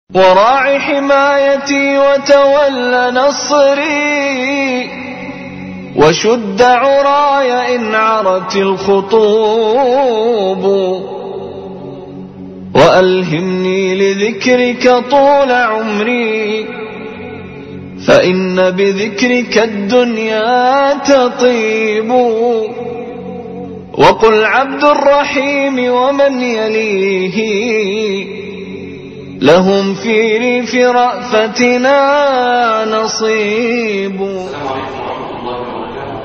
وراع حمايتي وتول نصري وشد عراي إن عرت الخطوب وألهمني لذكرك طول عمري فإن بذكرك الدنيا تطيب وقل عبد الرحيم ومن يليه لهم في ريف رأفتنا نصيب السلام عليكم ورحمة الله وبركاته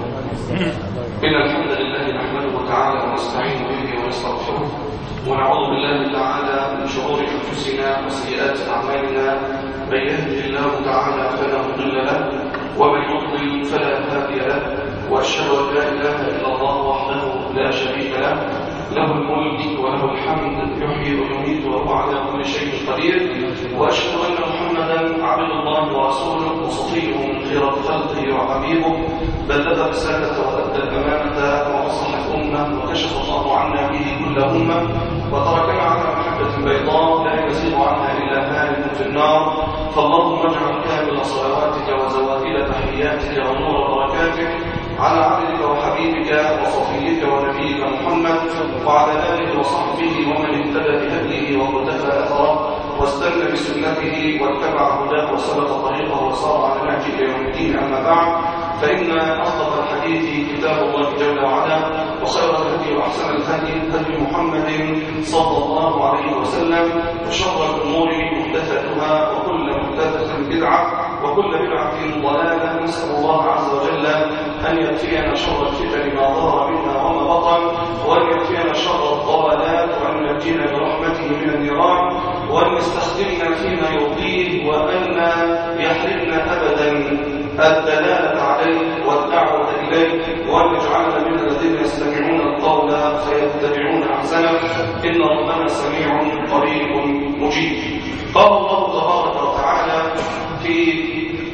إن الحمد لله نحمده تعالى ونستعين به ونستغفره ونعوذ بالله تعالى من شرور أنفسنا وسيئات أعمالنا من يهده الله تعالى فلا مضل له ومن يضلل فلا هادي له وأشهد أن لا إله إلا الله وحده لا شريك له له الملك وله الحمد يحيي ويميت وهو على كل شيء قدير واشهد ان محمدا عبد الله ورسوله وصفيه من خيرة خلقه وحبيبه بلغ الرسالة وأدى الأمانة ونصح الأمة وكشف الله عنا به كل أمة وتركنا على محبة بيضاء لا يزيغ عنها إلا هالك في النار فاللهم اجعل كامل صلواتك وزوائد تحياتك ونور بركاتك على عبدك وحبيبك وصفيك ونبيك محمد وعلى آله وصحبه ومن اهتدى بهديه وقتفى أثره واستنى بسنته واتبع هداه وسلك طريقه وصار على نهجه إلى يوم الدين أما بعد فإن أصدق الحديث كتاب الله جل وعلا وخير الهدي وأحسن الهدي هدي محمد صلى الله عليه وسلم وشر الأمور محدثاتها وكل محدثة بدعة وكل بدعة ضلالة نسأل الله عز وجل أن يكفينا شر الفتن ما ظهر منها وما بطن وأن يكفينا شر الضلالات وأن ينجينا برحمته من النيران وأن يستخدمنا فيما يرضيه وأن يحرمنا أبدا الدلالة عليه والدعوة إليه وأن يجعلنا من الذين يستمعون القول فيتبعون أحسنه إن ربنا سميع قريب مجيب قال الله تبارك وتعالى في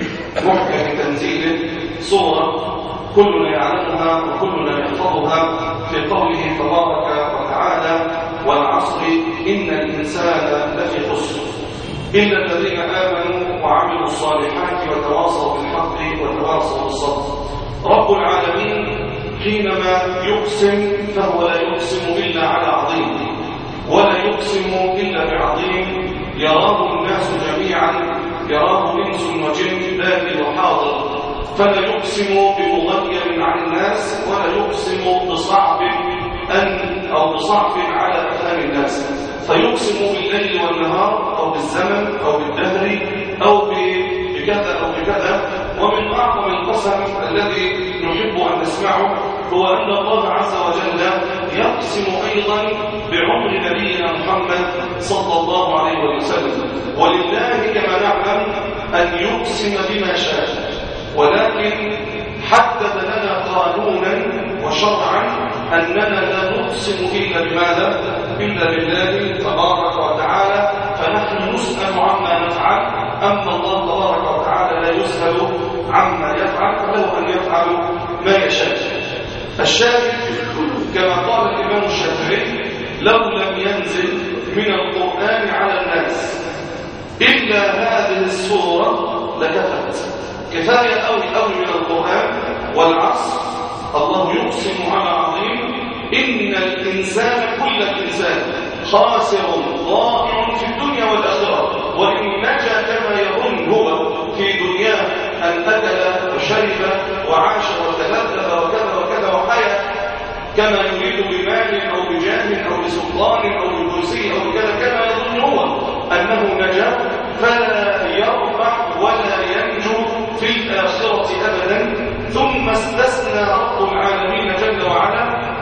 محكم تنزيله صورة كلنا يعلمها وكلنا يحفظها في قوله تبارك وتعالى والعصر إن الإنسان لفي خسر إلا الذين آمنوا وعملوا الصالحات وتواصوا بالحق وتواصوا بالصبر رب العالمين حينما يقسم فهو لا يقسم إلا على عظيم ولا يقسم إلا بعظيم يراه الناس جميعا يراه انس وجن باقي وحاضر فلا يقسم بمغير عن الناس ولا يقسم بصعب أن أو بصعب على أفهام الناس فيقسم بالليل والنهار أو بالزمن أو بالدهر أو بكذا أو بكذا ومن أعظم القسم الذي نحب أن نسمعه هو أن الله عز وجل يقسم أيضا بعمر نبينا محمد صلى الله عليه وسلم ولله كما نعلم أن يقسم بما شاء ولكن حدد لنا قانونا وشرعا أننا لا نقسم إلا بماذا؟ إلا بالله تبارك وتعالى فنحن نسأل عما نفعل أما الله تبارك وتعالى لا يسأل عما يفعل فله أن يفعل ما يشاء الشاهد كما قال الإمام الشافعي لو لم ينزل من القرآن على الناس إلا هذه السورة لكفت كفاية أوي أوي من القرآن والعصر الله يقسم على عظيم إن الإنسان كل الإنسان خاسر ضائع في الدنيا والآخرة وإن نجا كما يظن هو في دنياه أن أكل وشرب وعاش وتلذذ وكذا وكذا وحيا كما يريد بمال أو بجاه أو بسلطان أو بكرسي أو بكذا كما يظن هو أنه نجا فلا يربح ولا ينجو في الآخرة أبدا ثم استثنى رب العالمين جل وعلا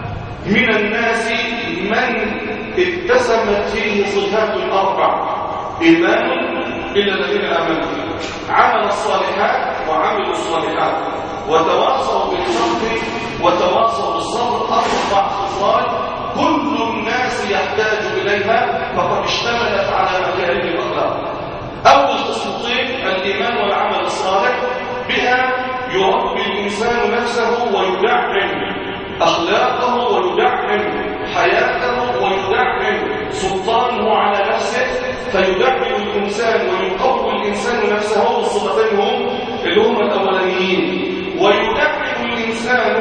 من الناس من اتسمت فيه صفات الأربع إيمان إلا الذين آمنوا عمل الصالحات وعملوا الصالحات وتواصوا بالحق وتواصوا بالصبر أربع خصال كل الناس يحتاج إليها فقد اشتملت على مكارم الأخلاق أول خصلتين الإيمان والعمل الصالح بها يربي الإنسان نفسه ويدعم أخلاقه ويدعم حياته ويدعم سلطانه على نفسه فيدعم الإنسان ويقوي الإنسان نفسه بالصفتين هم اللي هم الأولانيين ويدعم الإنسان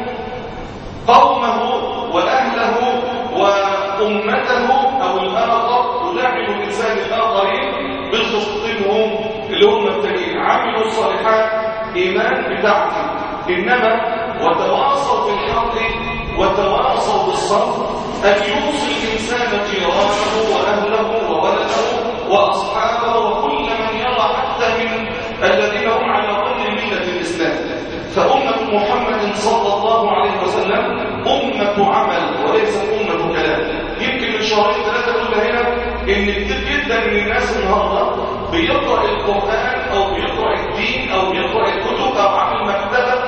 قومه وأهله وأمته أو الآخر يدعم الإنسان الآخرين بالخصوصين هم اللي هم التانيين عملوا الصالحات إيمان بتاعته إنما وتواصوا بالحق وتواصوا بالصبر أن يوصي الإنسان جيرانه وأهله وولده وأصحابه وكل من يرى حتى من الذين هم على ظل ملة الإسلام فأمة محمد صلى الله عليه وسلم أمة عمل وليست أمة كلام يمكن من شهرين ثلاثة قلنا هنا إن كتير جدا من الناس النهارده بيقرأ القرآن أو بيقرأ الدين أو بيقرأ الكتب أو عامل مكتبة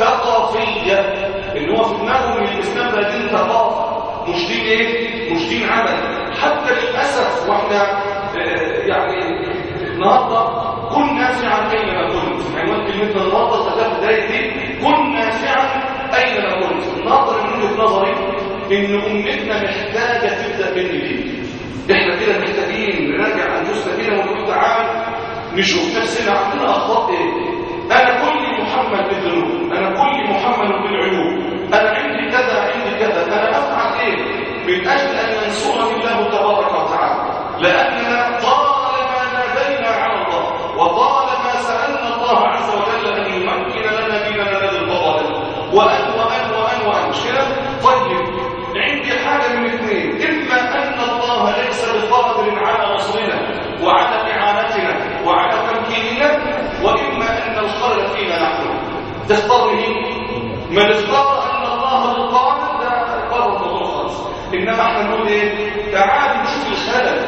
ثقافية إن هو في دماغه من الإسلام ده دين ثقافة مش دين إيه؟ مش دين عمل حتى للأسف وإحنا آه، يعني النهارده كن نافعا أينما كنت عنوان كلمتنا النهارده ثلاث دقايق دي كن نافعا أينما كنت النهارده من وجهة نظري إن أمتنا محتاجة تبدأ من جديد احنا كده محتاجين نراجع انفسنا كده ونقول تعال نشوف نفسنا عندنا اخطاء ايه انا كل محمل بالذنوب انا كل محمل بالعيوب انا عندي كذا عندي كذا انا افعل ايه من اجل ان ينصرني الله تبارك وتعالى لاننا طالما نادينا على الله وطالما سالنا الله عز وجل ان يمكن لنا ديننا الذي الضلال وان وان وان وان مش كده طيب عندي حاجه من اثنين اما ان الله ليس بقادر على نصرنا وعلى اعانتنا وعلى تمكيننا واما ان الخلل فينا نحن تختار مين من اختار ان الله القادر ده قرر الموضوع خالص انما احنا نقول ايه تعالوا نشوف الخلل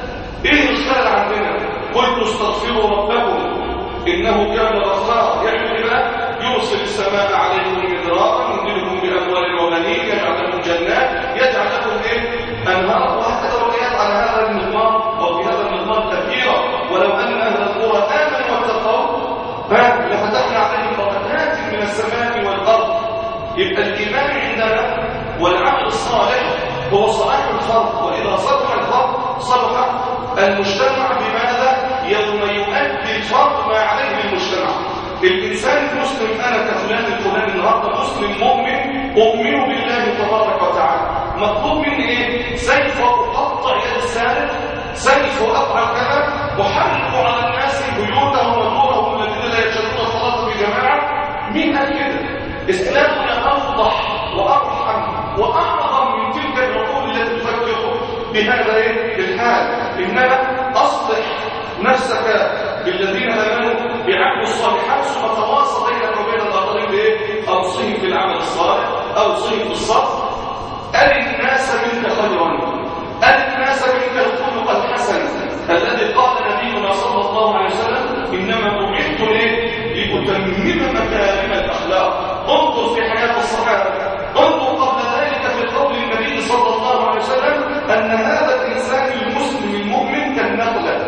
ايه الخلل عندنا قلت استغفروا ربكم انه كان غفارا يعمل ايه بقى يرسل السماء عليكم مدرارا يمددكم باموال وبنين يجعل لكم جنات يجعل لكم ايه انهار وهكذا رؤيات على هذا النظام او بهذا النظام كثيرا ولو ان اهل القرى امنوا واتقوا ها لفتحنا عليهم بركات من السماء والارض يبقى الايمان عندنا والعمل الصالح هو صلاح الفرد واذا صلح الفرد صلح المجتمع بماذا يوم يؤدي الفرد ما عليه المجتمع الإنسان المسلم أنا كفلان الفلان النهارده مسلم مؤمن أؤمن بالله تبارك وتعالى مطلوب مني إيه؟ سيف أقطع يد السارق سيف أفعل كذا أحرق على الناس بيوتهم ودورهم الذين لا يشهدون الصلاة بجماعة مين قال كده؟ إسلامنا أوضح وأرحم وأعظم من تلك العقول التي تفكر بهذا إيه؟ الحال إنما أصلح نفسك بالذين امنوا بعمل الصالحات ثم تواصى بينك وبين الاخرين بايه اوصيهم بالعمل الصالح اوصيهم بالصبر اري الناس منك خيرا اري الناس منك الخلق الحسن الذي قال نبينا صلى الله عليه وسلم انما بعثت ليه لاتمم مكارم الاخلاق انظر في حياه الصحابه انظر قبل ذلك في قول النبي صلى الله عليه وسلم ان هذا الانسان المسلم المؤمن كالنخله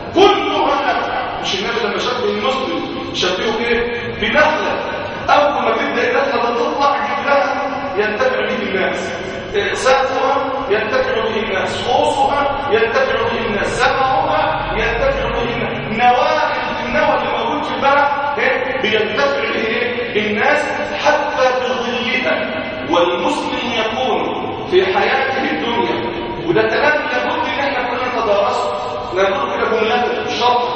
كلها نخله مش النبي لما شبه المسلم شبهه ايه بنخله اول ما تبدا النخله تطلع جبلها ينتفع به الناس ساقها ينتفع به الناس خوصها ينتفع به الناس سمعها ينتفع به الناس نواه النوى اللي موجود في البلد بينتفع به إيه؟ الناس حتى بظلها والمسلم يكون في حياته الدنيا وده كلام لابد ان احنا كلنا ندرسه لابد كده جملته شرط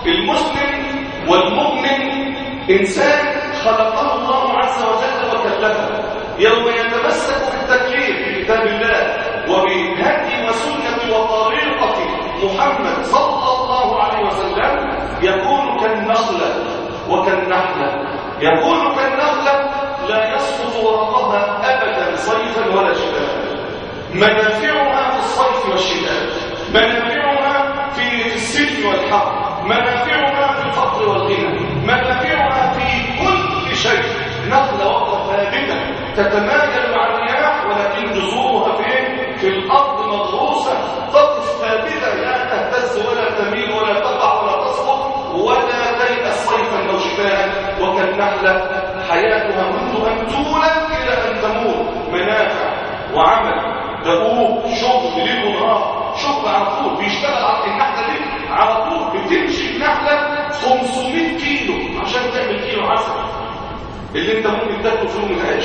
المسلم والمؤمن انسان خلقه الله عز وجل وكلفه يوم يتمسك بالتكليف بكتاب الله وبهدي وسنه وطريقه محمد صلى الله عليه وسلم يكون كالنخله وكالنحله يكون كالنخله لا يسقط ورقها ابدا صيفا ولا شتاء منافعها في الصيف والشتاء منافعها في السلم والحر منافعها في الفقر والغنى منافعها في كل شيء نخله وقفه ثابته تتمايل مع الرياح ولكن جذورها فين في الارض مغروسه تقف ثابته لا تهتز ولا تميل ولا تقع ولا تسقط ولا تيأس صيفا او شتاء وكالنحله حياتها منذ ان تولد الى ان تموت منافع وعمل دؤوب شغل ليل ونهار شغل على طول بيشتغل على النحله دي على طول بتمشي النحله 500 كيلو عشان تعمل كيلو عسل اللي انت ممكن تاكله في يوم العيش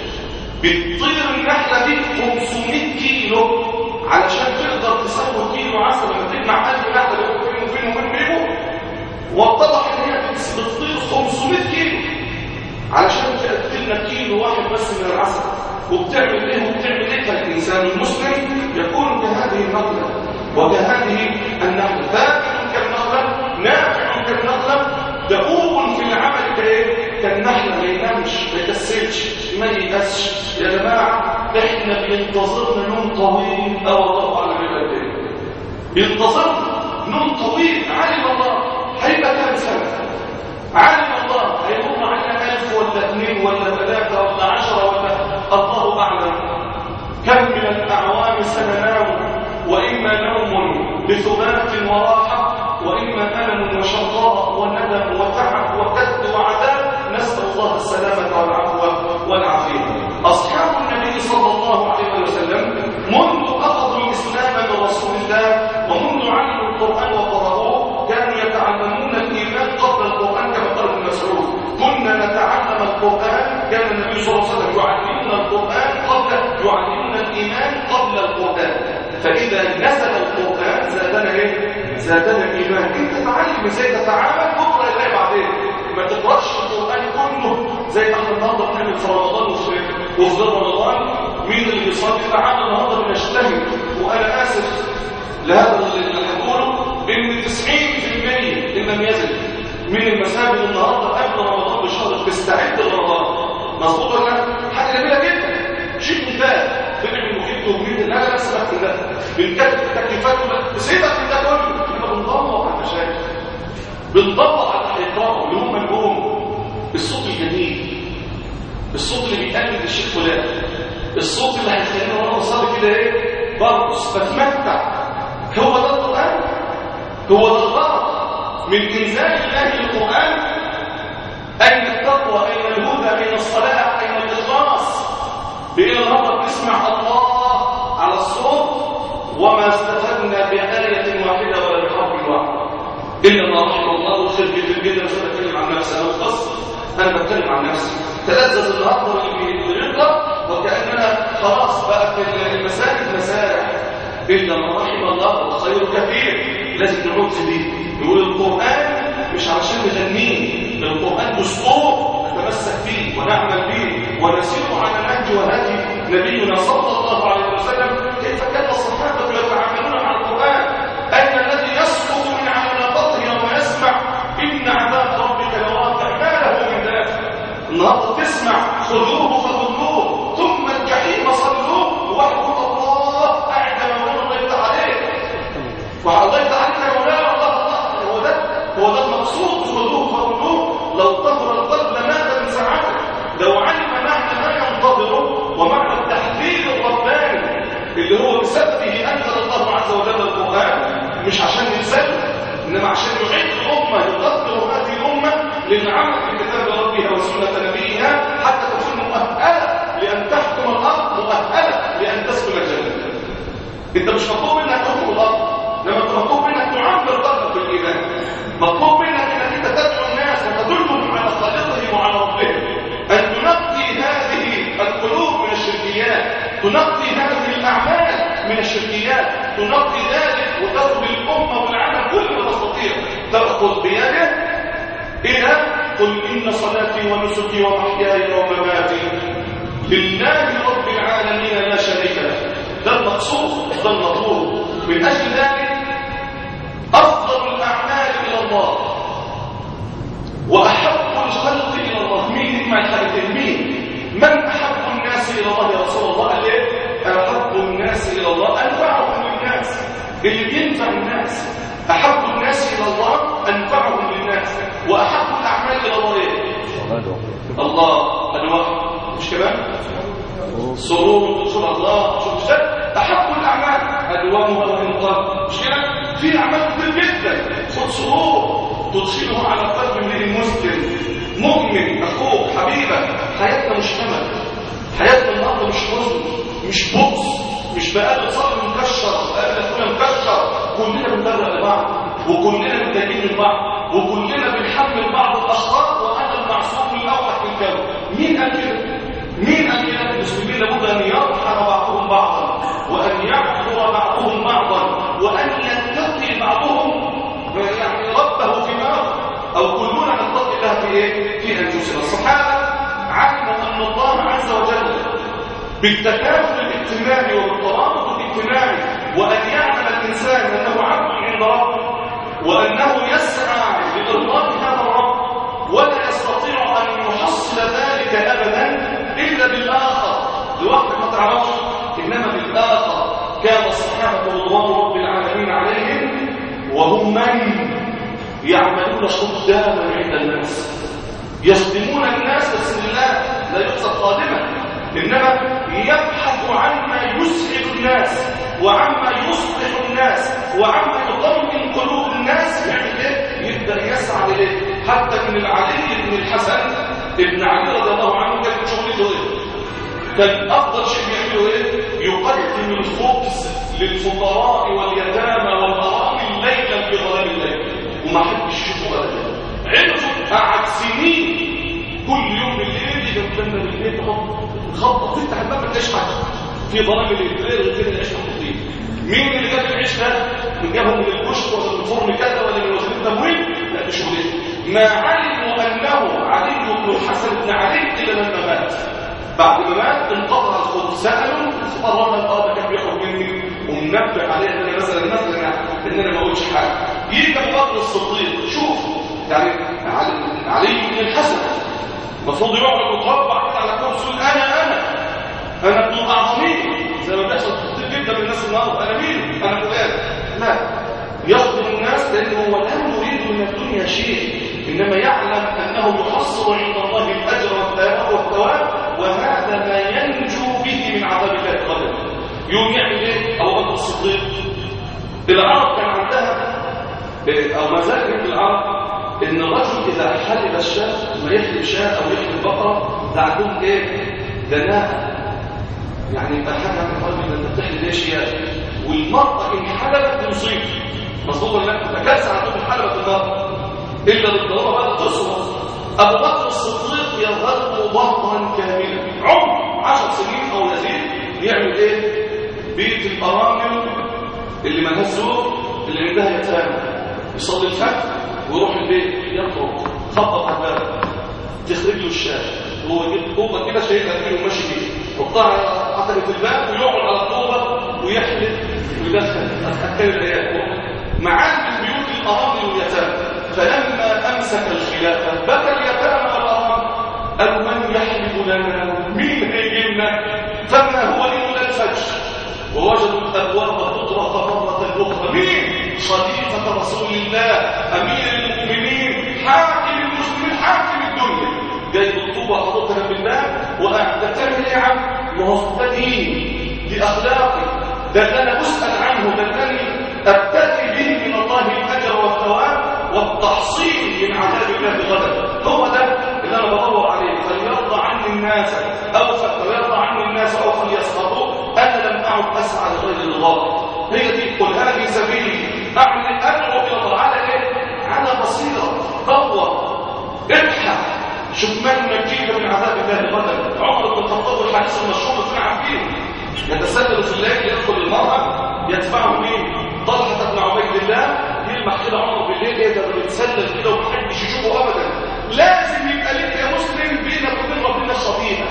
بتطير النحله دي 500 كيلو علشان تقدر تسوي كيلو عسل لما تجمع 1000 نحله بينهم فين وفين وفين بينهم واتضح ان هي بتطير 500 كيلو علشان تأكل لنا كيلو واحد بس من العسل وبتعمل ايه وبتعمل ايه فالانسان المسلم يكون كهذه النقله وكهذه النحله ثابت كالنقله نافع كالنقله دؤوب في العمل كايه كالنحله ما ينامش ما يكسلش ما ييأسش يا جماعه احنا بينتظرنا نوم طويل اه والله اعلم ايه بينتظرنا نوم طويل علم الله هيبقى كام سنه علم الله هيكون علينا ألف ولا اثنين ولا ثلاثة ولا عشرة ولا الله أعلم كم من الأعوام سننام وإما نوم بثبات وراحة وإما ألم وشقاء وندم وتعب وكد وعذاب نسأل الله السلامة والعفو والعافية أصحاب النبي صلى الله عليه وسلم منذ أخذوا الإسلام من رسول الله ومنذ علموا القرآن وقرأوه كانوا يتعلمون الإيمان قبل القرآن كما قال ابن مسعود كنا نتعلم القرآن كان النبي صلى الله عليه وسلم يعلمنا القرآن قبل يعلمنا الإيمان قبل القرآن فإذا نزل القرآن زادنا إيه؟ زادنا الإيمان أنت تعلم إزاي تتعامل بكرة إزاي بعدين ما تقرأش القرآن كله زي ما احنا النهارده بنعمل في رمضان وفي وفي غير رمضان مين اللي بيصلي تعالى النهارده بنجتهد وأنا آسف لهذا اللي هقوله ان 90% ان لم يزل من المساجد النهارده قبل رمضان بشهر تستعد لرمضان مظبوط ولا لا؟ حاجه جميله جدا شيء مثال بنعمل مخيط ومريد لا لا سيبك من ده بنكتب التكليفات سيبك من ده كله احنا بندور على المشاكل بندور على الاحترام اللي هم الام الصوت الجميل الصوت اللي بيقلد الشيخ فلان الصوت اللي هيخلينا وانا بصلي كده ايه برقص بتمتع هو ده القرآن هو ده الغرض من إنزال الله القرآن أين التقوى أين الهدى أين الصلاة أين الإخلاص بإن النهارده بنسمع الله على الصوت وما استفدنا بآية واحدة ولا بحرف واحد إلا ما رحم الله وخير جدا جدا مش بتكلم عن نفسي أنا مخصص أنا بتكلم عن نفسي تلذذ النهارده اللي بيقرأ وكأننا خلاص بقى في المساجد مسارح إلا من رحم الله والخير كثير لازم نعود في دي نقول القرآن مش علشان نغنيه القرآن دستور نتمسك فيه ونعمل به ونسير على نهج وهدي نبينا صلى الله عليه وسلم كيف كان الصحابة يتعاملون مع القرآن أين الذي يسقط من عناقته يوم يسمع إن عذاب ربك لواقع ما له من ذلك النهارده تسمع خذوه فخذوه ثم الجحيم صلوه وحده الله قاعد مولانا الله يفتح عليك وعلى الله يفتح عليك يا مولانا الله الله هو ده هو ده المقصود خذوه فخذوه لو طهر القلب لمات من ساعته لو علم معنى ما ينتظره ومعنى التحذير الرباني اللي هو بسببه انزل الله عز وجل القران مش عشان ينسله انما عشان يعيد الامه يقدر هذه الامه للعمل بكتاب ربها وسنه نبيها حتى تكون مؤهله لان تحكم الارض مؤهله لان تسكن الجنه انت مش مطلوب منك تحكم الارض انما انت مطلوب منك تعمر قلبك بالايمان مطلوب منك انك انت تدعو الناس وتدلهم على خالقهم وعلى ربهم ان تنقي هذه القلوب من الشركيات تنقي هذه الاعمال من الشركيات تنقي ذلك وترضي الامه والعالم كل ما تستطيع تاخذ بيده الى قل ان صلاتي ونسكي ومحياي ومماتي لله رب العالمين لا شريك له ده المقصود ده المطلوب من اجل ذلك افضل الاعمال الى الله واحب الخلق الى الله مين مع الحدث مين من احب الناس الى الله يا رسول الله قال ايه احب الناس الى الله انفعهم للناس اللي بينفع الناس احب الناس الى الله انفعهم للناس واحب الاعمال الى الله ايه الله الوحي مش كمان سرور دخول الله شوف ده احب الاعمال ادومها وانقاذ مش كده في اعمال كتير جدا خد سرور تدخله على قلب امرئ مسلم مؤمن اخوك حبيبك حياتنا مش امل حياتنا النهارده مش حزن مش بؤس مش بقابل صدر مكشر بقابل اخونا مكشر كلنا بنبرق لبعض وكلنا متضايقين من بعض وكلنا بنحمل بعض الاخطاء وانا المعصوم الاول في الكون مين قال كده مين قال كده المسلمين لابد ان يرحم بعضهم بعضا وان يعذر بعضهم بعضا وان يتقي بعضهم يعني ربه في نار او كلنا نتقي الله في ايه في انفسنا الصحابه علموا ان الله عز وجل بالتكافل الاجتماعي وبالترابط الاجتماعي وان يعلم الانسان انه عبد عند ربه وانه يسعى لارضاء هذا الرب ولا يستطيع ان يحصل ذلك ابدا الا بالاخر لوحدك ما تعرفش انما بالاخر كان الصحابه رضوان رب العالمين عليهم وهم من يعملون خداما عند الناس يخدمون الناس بس لله لا يقصد خادما انما يبحث عما يسعد الناس وعما يصلح الناس وعما يطمئن قلوب الناس يعني ايه يبدا يسعى اليه حتى من العلي بن الحسن ابن علي رضي الله عنه كان شغلته ايه كان افضل شيء بيعمله ايه يقدم الخبز للفقراء واليتامى والارامل ليلا في ظلام الليل وما حدش يشوفه ابدا عرفوا قعد سنين كل يوم بالليل يجي قدامنا بالليل خبط تفتح الباب ما تلاقيش حاجه في ظلام الليل غير كده العيش محطوطين مين اللي جاب العيش ده من جابهم من الكشك ولا من الفرن كذا ولا من وزير التموين لا مش شغلته ما علموا انه علي بن الحسن بن علي الى لما مات بعد ما مات انقطع الخبز سالوا فقررنا الاب كان بياخد مني ومنبه عليه ان انا مثلا مثلا ان انا ما اقولش حاجه يجي ابو بكر الصديق شوف يعني علي, علي بن الحسن المفروض يقعد متربع كده على كرسي انا انا انا ابن الاعظمين زي ما بيحصل كتير جدا من الناس النهارده انا مين انا فلان لا يخدم الناس لانه هو لا يريد من الدنيا شيء انما يعلم انه يحصل عند الله الاجر والثواب وهذا ما ينجو به من عذاب الله غدا يوم يعمل ايه ابو بكر الصديق العرب كان عندها او ما زال عند العرب ان الرجل اذا حلب الشاة ما يحلب شاة او يحلب بقره ده عندهم ايه دناءه يعني يبقى حاجه من الراجل انت بتحلب ليه شياه والمراه ان حلبت بمصيب مظبوط ولا لا تكاسى عندهم حلبت المراه الا بالضروره بقى القصوى ابو بكر الصديق يظل ظهرا كاملا عمر 10 سنين او يزيد يعمل ايه بيت الارامل اللي مالهاش زوج اللي عندها يتامى يصلي الفجر ويروح البيت يخرج خبط على الباب تخرج له الشاشه هو يجيب طوبه كده شايلها فيه وماشي بيه وقطع عتبه الباب ويقعد على الطوبه ويحلف ويدخل اكل العيال معاه من بيوت الارامل واليتامى فلما امسك الخلافه بكى اليتامى والارامل قالوا من يحلف لنا مين هيجيبنا فما هو الا الفجر ووجدوا الابواب تطرق مره اخرى مين خليفه رسول الله امير المؤمنين حاكم المسلمين حاكم الدنيا جايب الطوبه حاططها في الباب وقاعد ده بتعمل ايه يا عم ما هو ده دين دي اخلاقي ده اللي انا اسال عنه ده اللي ابتغي به من الله الاجر والثواب والتحصيل من عذاب الله غدا هو ده اللي انا بدور عليه فليرضى عني الناس او فليرضى عني الناس او فليسخطوا انا لم اعد اسعى لغير الله هي دي قل هذه سبيلي اعمل ادعو الى الله على ايه على بصيره دور ابحث شوف من نجيك من عذاب الله غدا عمر بن الخطاب الحديث المشهور اللي عارفينه يتسلل في الليل يدخل المرأة يتبعه مين طلحة بن عبيد الله يلمح كده عمر بالليل ايه ده بيتسلل كده ومحدش يشوفه ابدا لازم يبقى لك يا مسلم بينك وبين ربنا خطيئة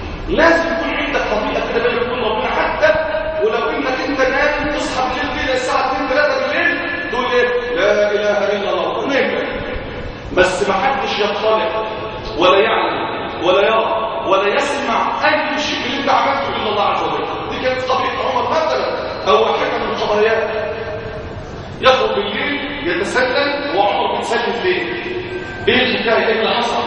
لازم يكون عندك خطيئة كده بينك وبين ربنا حتى ولو انك انت نايم تصحى بالليل كده الساعة 2 3 بالليل تقول ايه لا اله الا الله ونام بس ما حدش يطلع ولا يعلم ولا يرى ولا يسمع اي شيء اللي انت عملته الا الله عز وجل دي كانت قضيه عمر مثلا او واحده من القضايات يخرج بالليل يتسلل وعمر بيتسلل ليه ايه الحكايه ايه اللي حصل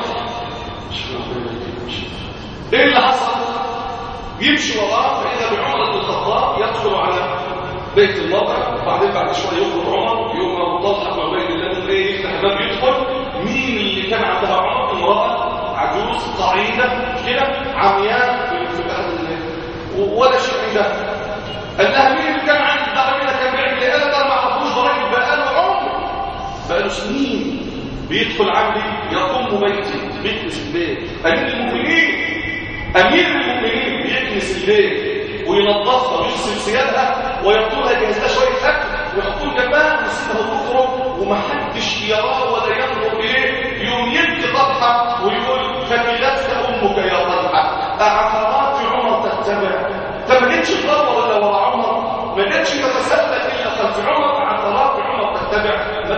ايه اللي حصل يمشي وراه فاذا بعمر بن الخطاب يدخل على بيت المطعم وبعدين بعد شويه يخرج عمر يوم ابو طلحه بن عبيد الله ايه يفتح الباب يدخل مين اللي كان عندها عمر امراه عجوز ضعيفة كده عمياء في الأهل ولا شيء عندها قال لها مين اللي كان عندك ده الراجل ده كان بيعمل ايه قال ده ما اعرفوش ده راجل بقاله عمر بقاله سنين بيدخل عندي يقوم بيتي بيكنس البيت امير المؤمنين امير المؤمنين بيكنس البيت وينظفها ويغسل ثيابها ويقول لها جهز لها شويه اكل ويحطوا جنبها ويسيبها تخرج ومحدش يراه ولا ينظر اليه يوم يبكي طلحه ويقول فكلتك امك يا طلحه اعثرات عمر تتبع فما جتش تدور الا ورا عمر ما جتش تتسلل الا خلف عمر عثرات عمر تتبع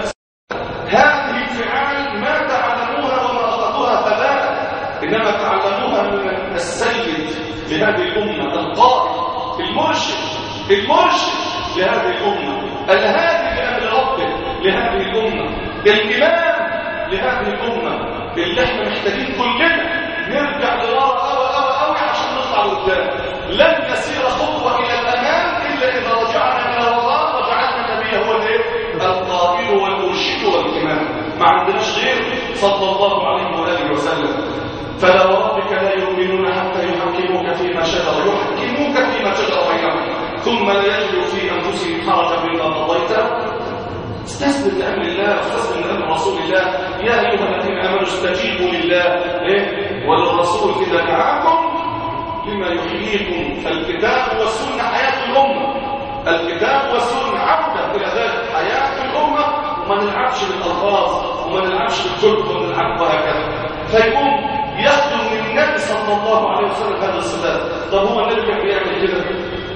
هذه الفعال ما تعلموها وما اخذوها ثباتا انما تعلموها من السيد لهذه الامه القائد المرشد المرشد لهذه الامه الهادي لامر ربه لهذه الامه الامام لهذه الامه اللي احنا محتاجين كلنا نرجع لورا قوي قوي قوي عشان نطلع لقدام لن نسير خطوه الى الامام الا اذا رجعنا الى الوراء وجعلنا النبي هو الايه القائد والمرشد والامام ما عندناش غير صلى الله عليه واله وسلم فلا وربك لا يؤمنون حتى يحكموك فيما شجر يحكموك فيما شجر بينهم ثم لا يجدوا في انفسهم حرجا مما قضيت استسلم لامر الله واستسلم لامر رسول الله يا ايها الذين امنوا استجيبوا لله إيه؟ وللرسول اذا دعاكم لما يحييكم فالكتاب والسنه حياه الامه الكتاب والسنه عوده الى ذلك حياه الامه وما نلعبش بالالفاظ وما نلعبش بالكتب وما نلعب وهكذا فيقوم يخدم من النبي صلى الله عليه وسلم هذا الصفات طب هو النبي كان بيعمل كده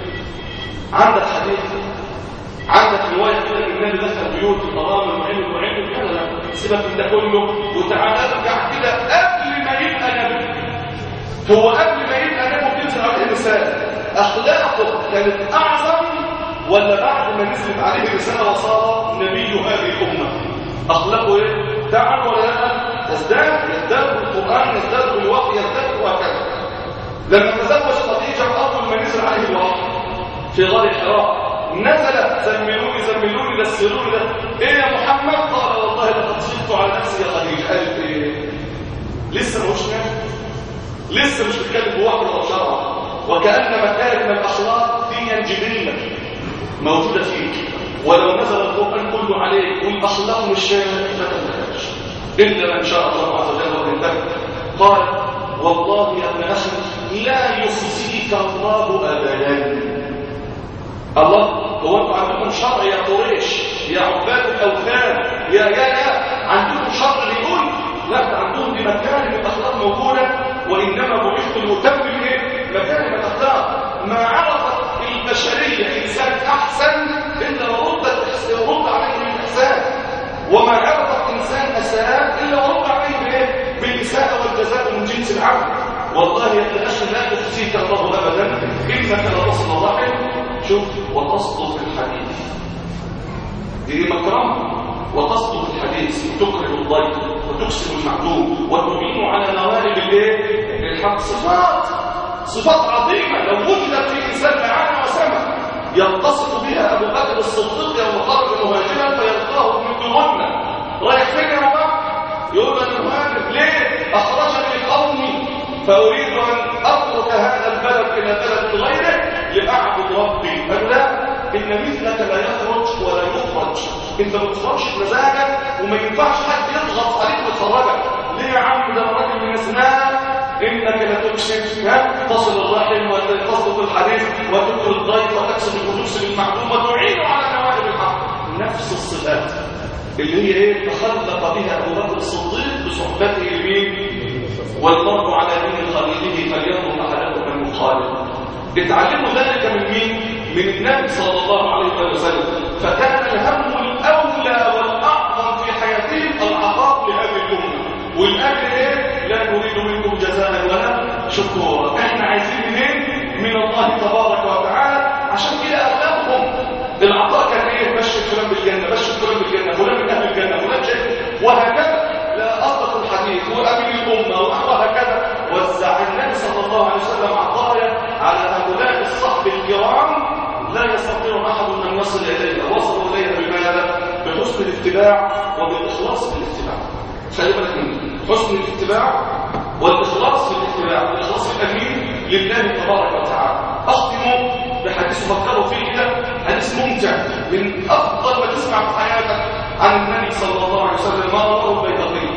عندك حديث عندك روايه كده ان النبي دخل بيوت الحرام وعلم وعلم كده لا سيبك من ده كله وتعالى ارجع كده قبل ما يبقى نبي هو قبل ما يبقى نبي بتنزل عليه الرساله اخلاقه كانت اعظم ولا بعد ما نزلت عليه الرساله وصار نبي هذه الامه اخلاقه ايه تعال ولا لا يزداد يزداد بالقرآن يزداد بالوحي يزداد وهكذا لما تزوج خديجة أول ما نزل عليه الوحي في غار حراء نزل زملوني زملوني دسروني ده ايه يا محمد قال والله لقد شدت على نفسي يا خديجة قالت ايه لسه مش نافع لسه مش بتتكلم بوحي ولا شرع وكأن مكارم الأخلاق ديا جبلة موجودة فيك ولو نزل القرآن كله عليك والأخلاق مش ما تنتهيش إلا من شاء الله عز وجل وانتهى قال والله يا ابن أخي لا يخزيك الله أبدا الله هو انتوا عندكم شرع يا قريش يا عباد الأوثان يا يا يا عندكم شرع بيقول لا ده عندهم دي مكارم الأخلاق موجودة وإنما بعثت لأتمم إيه؟ مكارم الأخلاق ما عرفت البشرية إنسان أحسن إلا ورد رد عليه الإحسان وما عرفت إنسان أساء إلا ورد عليه بإيه؟ بالإساءة والجزاء من جنس العمل والله يا ابن أخي لا يخزيك الله أبدا إنك لرسل الرحم شوف وتصدق الحديث دي مكرمة وتصدق الحديث وتكره الضيف وتكسب المعدوم وتعين على نوائب الايه الحق صفات صفات عظيمة لو وجدت في إنسان معانا وسمع يتصف بها أبو بكر الصديق يوم خرج مهاجرا فيلقاه من دوننا رايح فين يا بابا يقول انا مهاجر ليه اخرجني قومي فاريد ان اترك هذا البلد الى بلد غيره لاعبد ربي قال لا ان مثلك لا يخرج ولا يخرج انت ما بتخرجش بمزاجك وما ينفعش حد يضغط عليك ويخرجك ليه يا عم ده الراجل من اسنان انك لتكشف تصل الرحم وتصدق الحديث وتكر الضيف وتكسب الفلوس بالمعلومه وتعين على نوائب الحق نفس الصفات اللي هي ايه تخلق بها ابو بكر الصديق بصحبته لمين والمرء على دين خليله فلينظر احدكم المخالف اتعلموا ذلك من مين من النبي صلى الله عليه وسلم فكان الهم الاولى والاعظم في حياتهم العطاء لهذه الامه والاجر ايه لا نريد منكم جزاء ولا شكورا احنا عايزين منين من الله تبارك وتعالى عشان كده اغلبهم العطاء كان ايه بشر فلان بالجنه بشر فلان بالجنه فلان من اهل الجنه فلان شيء وهكذا لا اصدق الحديث وامين الامه وهكذا وزع النبي صلى الله عليه وسلم عطايا على هؤلاء الصحب الكرام لا يستطيع احد ان يصل اليها وصلوا اليها بماذا بحسن الاتباع وبالاخلاص في الاتباع خلي بالك من حسن الاتباع والاخلاص في الاتباع الاخلاص الامين لله تبارك وتعالى اختم بحديث فكروا فيه كده حديث ممتع من افضل ما تسمع في حياتك عن النبي صلى الله عليه وسلم ما رواه البيهقي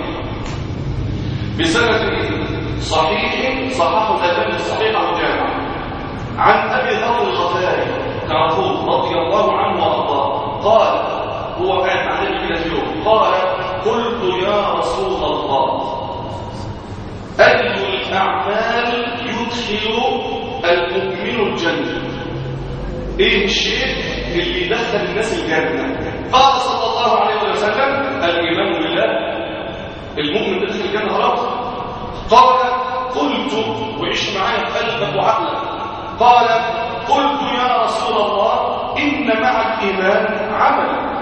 بسند صحيح صححه الالباني الصحيح والجامع عن ابي ذر الغفاري تعرفوه رضي الله عنه وارضاه قال هو كان عليه كده في يوم قال قلت يا رسول الله اي الاعمال يدخل المؤمن الجنه ايه الشيء اللي يدخل الناس الجنه قال صلى الله عليه وسلم الايمان بالله المؤمن يدخل الجنه خلاص قال قلت وعيش معايا قلبك وعقلك قال قلت يا رسول الله إن مع الإيمان عمل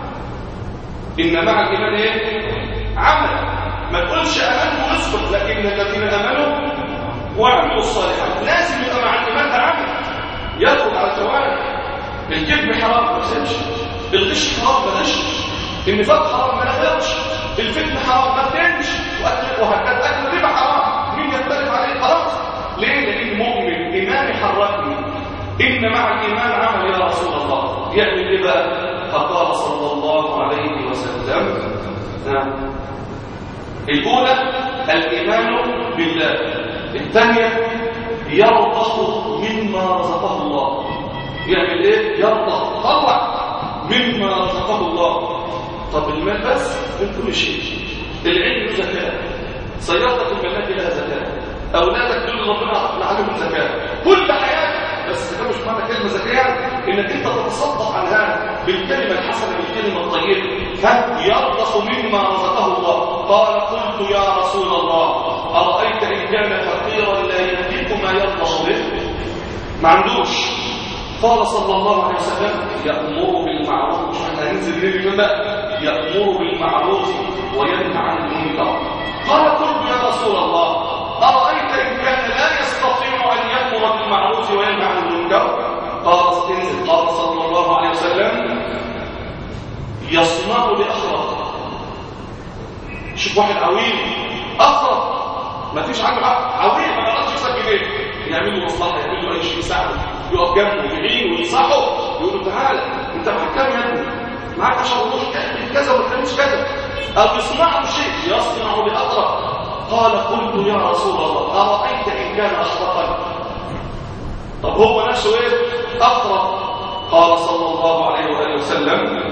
إن مع الإيمان إيه؟ عمل ما تقولش أمنت واسكت لكن الذين أمنوا وعملوا الصالحات لازم يبقى مع الإيمان ده عمل يدخل على الجوارح الكذب حرام ما تسيبش الغش حرام ما نشش النفاق حرام ما نفقش الفتن حرام ما تنش وهكذا أكل الربا حرام مين يختلف عليه خلاص ليه لأن مؤمن إيماني حركني إن مع الإيمان عمل يا رسول الله يعمل إيه بقى فقال صلى الله عليه وسلم نعم الأولى الإيمان بالله الثانية يرضخ مما رزقه الله يعمل إيه يرضخ طلع مما رزقه الله طب المال بس من كل شيء العلم زكاة سيارتك الملاك لها زكاة أولادك دول ربنا عليهم زكاة كل حياتك بس ده مش معنى كلمة زكاة إنك أنت تتصدق عنها بالكلمة الحسنة بالكلمة الطيبة فيرضخ مما رزقه الله قال قلت يا رسول الله أرأيت إن كان فقيرا لا يملك ما يرضخ به ما عندوش قال صلى الله عليه وسلم يأمر بالمعروف مش احنا هننزل ليه بقى يأمر بالمعروف وينهى عن المنكر قال قلت يا رسول الله أرأيت إن كان لا يستطيع أن يأمر بالمعروف وينهى عن المنكر قال انزل قال صلى الله عليه وسلم يصنع بأخرق شوف واحد عويل أخرق ما فيش عنده حق عويل ما يعرفش يكسب جنيه يعمل له مصلحة يعمل له أي شيء يساعده يقف جنبه يعينه وينصحه يقول له تعالى أنت معاك كام يا ابني؟ معاك 10 قروش اعمل كذا وما تعملش كذا أو يصنع شيء يصنع بأخرق قال قلت يا رسول الله أرأيت إن كان أخرقا طب هو نفسه إيه أخرق قال صلى الله عليه وآله وسلم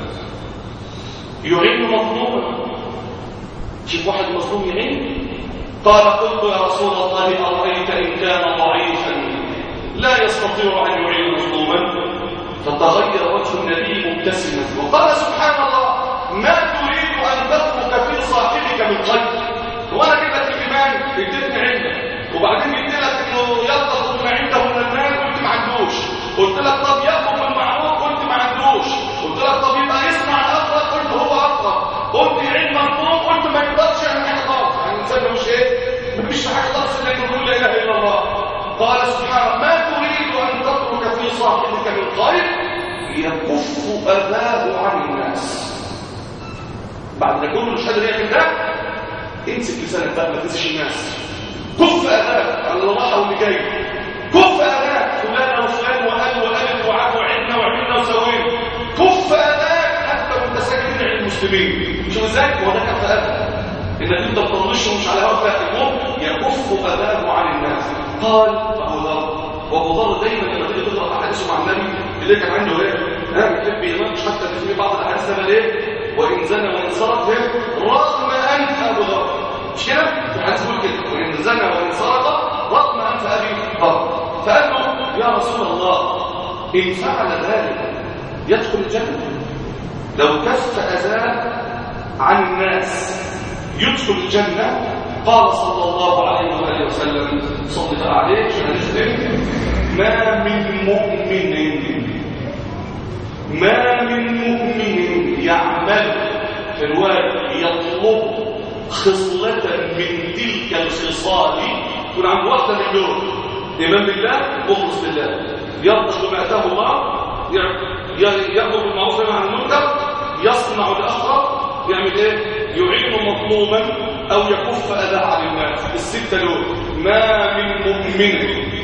يعين مظلوما شوف واحد مظلوم يعين قال قلت يا رسول الله أرأيت إن كان ضعيفا لا يستطيع أن يعين مظلوما فتغير وجه النبي مبتسما وقال سبحان الله ما تريد أن تترك في صاحبك من خير وانا كده في الايمان اديتني عندك وبعدين قلت لك انه يطلب ما عنده من المال قلت ما عندوش قلت لك طب يأمر بالمعروف قلت ما عندوش قلت لك طب يبقى يسمع الاقرب قلت هو اقرب قلت يعين مظلوم قلت ما يقدرش يعمل حاجه خالص يعني الانسان مش ايه مفيش حاجه خالص الا انه يقول لا اله الا الله قال سبحانه ما تريد ان تترك في صاحبك من خير يكف اذاه عن الناس بعد ده كله مش قادر يعمل ده امسك لسانك بقى ما تنسش الناس كف اذاك على اللي راح واللي جاي كف اذاك فلان وفلان وقال وقالت وعاد وعدنا وعملنا وسوينا كف اذاك حتى وانت ساكن عند المسلمين شوف ازاي هو ده كف اذى انك انت تطنشه مش على هواك تحكمه يكف اذاه عن الناس قال ابو ذر وابو ذر دايما لما تيجي تقرا احاديثه مع النبي اللي كان عنده ايه ها بيحب ينام مش حتى في بعض الاحاديث ده ايه وإن زنى وإن سرق رغم أنف أبو ذر مش كده؟ في الحديث بيقول كده وإن زنى وإن سرق رغم أنف أبي ذر فقال له يا رسول الله إن فعل ذلك يدخل الجنة لو كف أذاه عن الناس يدخل الجنة قال صلى الله عليه وآله وسلم صلى الله عليه وسلم ما من مؤمن ما من مؤمن يعمل في الواجب يطلب خصلة من تلك الخصال يكون عنده واحدة من دول إيمان بالله مخلص بالله يرضى بما أتاه الله يأمر بالمعروف وينهى عن المنكر يصنع الأخرى يعمل إيه؟ يعين مظلوما أو يكف أذى عن الناس الستة دول ما من مؤمن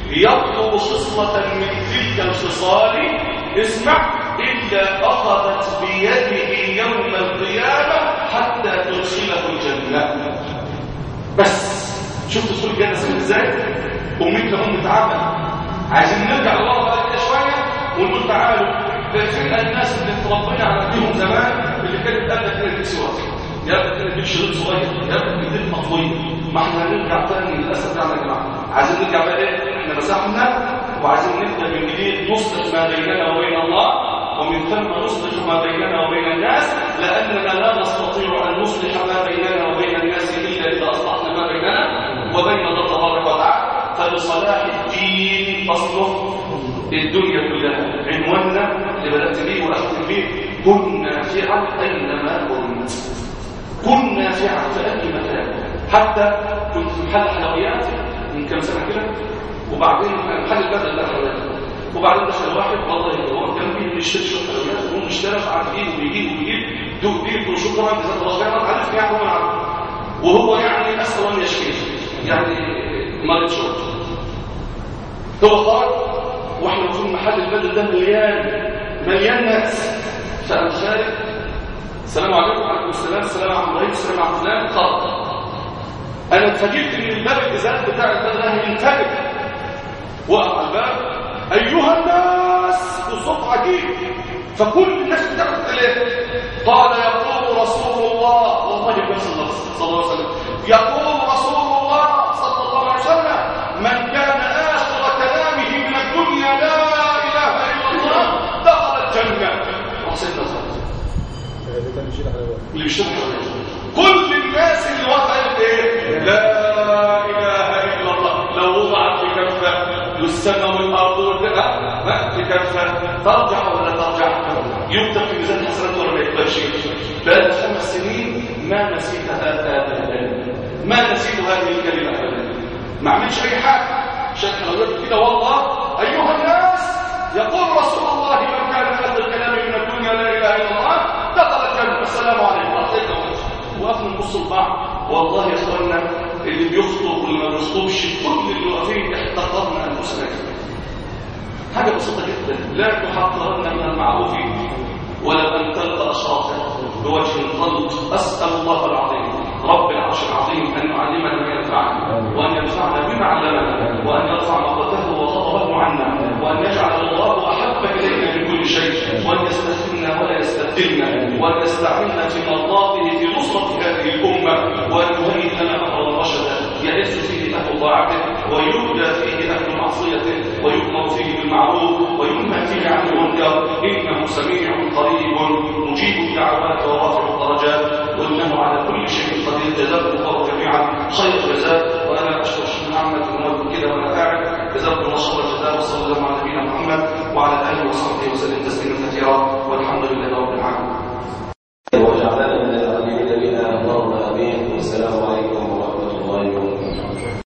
يطلب خصلة من تلك الخصال اسمع إلا أخذت بيده يوم القيامة حتى تدخله الجنة بس شفت دخول الجنة سهل ازاي؟ أمك هم تعامل عايزين نرجع لورا بقى كده شوية ونقول تعالوا فين الناس اللي اتربينا على ايديهم زمان اللي كانت قبل كده دي سواك يا ابني كده تجيب شريط صغير يا ابني ايديك مطويه ما احنا هنرجع تاني للاسف يعني يا جماعه عايزين نرجع بقى ايه احنا مسحنا وعايزين نبدا من جديد نصلح ما بيننا وبين الله ومن ثم نصلح ما بيننا وبين الناس لاننا لا نستطيع ان نصلح ما بيننا وبين الناس الا اذا اصلحنا ما بيننا وبين الله تبارك وتعالى فلصلاح الدين اصله الدنيا كلها عنواننا اللي بدات بيه واختم بيه كن نافعا اينما كنت كن نافعا في اي مكان حتى كنت في محل حلويات من كم سنه كده وبعدين محل البدل ده حلويات وبعدين دخل واحد والله هو جنبي بيشتري شويه حلويات وهو مشتري قاعد يجيب ويجيب ويجيب دوق دي شكرا جزاك الله خيرا عارف يعني هو العبد وهو يعني اسال ان يشفيه يعني مريض شرب هو قال واحنا في محل البدل ده مليان مليان ناس فانا خارج السلام عليكم وعليكم السلام السلام عليكم ورحمه السلام على فلان خرج انا اتفاجئت ان الباب الازاز بتاع البدل ده ينفجر وقف على الباب ايها الناس وصوت عجيب فكل الناس بتعرف ليه قال يقول رسول الله والله بنفس اللفظ صلى الله عليه وسلم يقول رسول الله صلى الله عليه وسلم من كان اخر كلامه من الدنيا لا اله الا الله دخل الجنه وحسيت اللي بيشتغل كل الناس اللي وقعت ايه لا اله الا الله لو وضعت في كفه السماء والارض والبدع ما في كفه ترجع ولا ترجع يكتب في ميزان حسنات ولا ما يقدرش بقى خمس سنين ما نسيت هذا ابدا ما نسيت هذه الكلمه ابدا ما عملش اي حاجه عشان حضرتك كده والله ايها الناس يقول رسول الله من كان اخر الكلام من الدنيا لا اله الا الله دخل الجنه السلام عليكم وقفنا نبص لبعض والله يا اخوانا اللي بيخطب واللي ما بيخطبش كل اللي واقفين احتقرنا انفسنا حاجه بسيطه جدا لا تحقرن من المعروف ولو ان تلقى اشراطه بوجه طلق اسال الله العظيم رب العرش العظيم ان يعلمنا ما ينفعنا وان ينفعنا بما علمنا وان يرفع مقته وغضبه عنا وان يجعل الله احب الينا من كل شيء وان يستخدمنا ولا يستبدلنا وان يستعملنا في مرضاته في نصره هذه الامه وان يهيئ لنا امرا رشدا يعز فيه اهل طاعته ويهدى فيه اهل معصيته ويؤمر فيه بالمعروف وينهى فيه عن المنكر انه سميع قريب مجيب الدعوات ورافع الدرجات وانه على كل شيء قدير جزاكم الله جميعا خير الجزاء وانا اشكر الشيخ محمد بن كده وانا قاعد جزاكم الله خير الجزاء وصلى الله على نبينا محمد وعلى اله وصحبه وسلم تسليما كثيرا والحمد لله رب العالمين وجعلنا من العالمين بها اللهم امين والسلام عليكم ورحمه الله وبركاته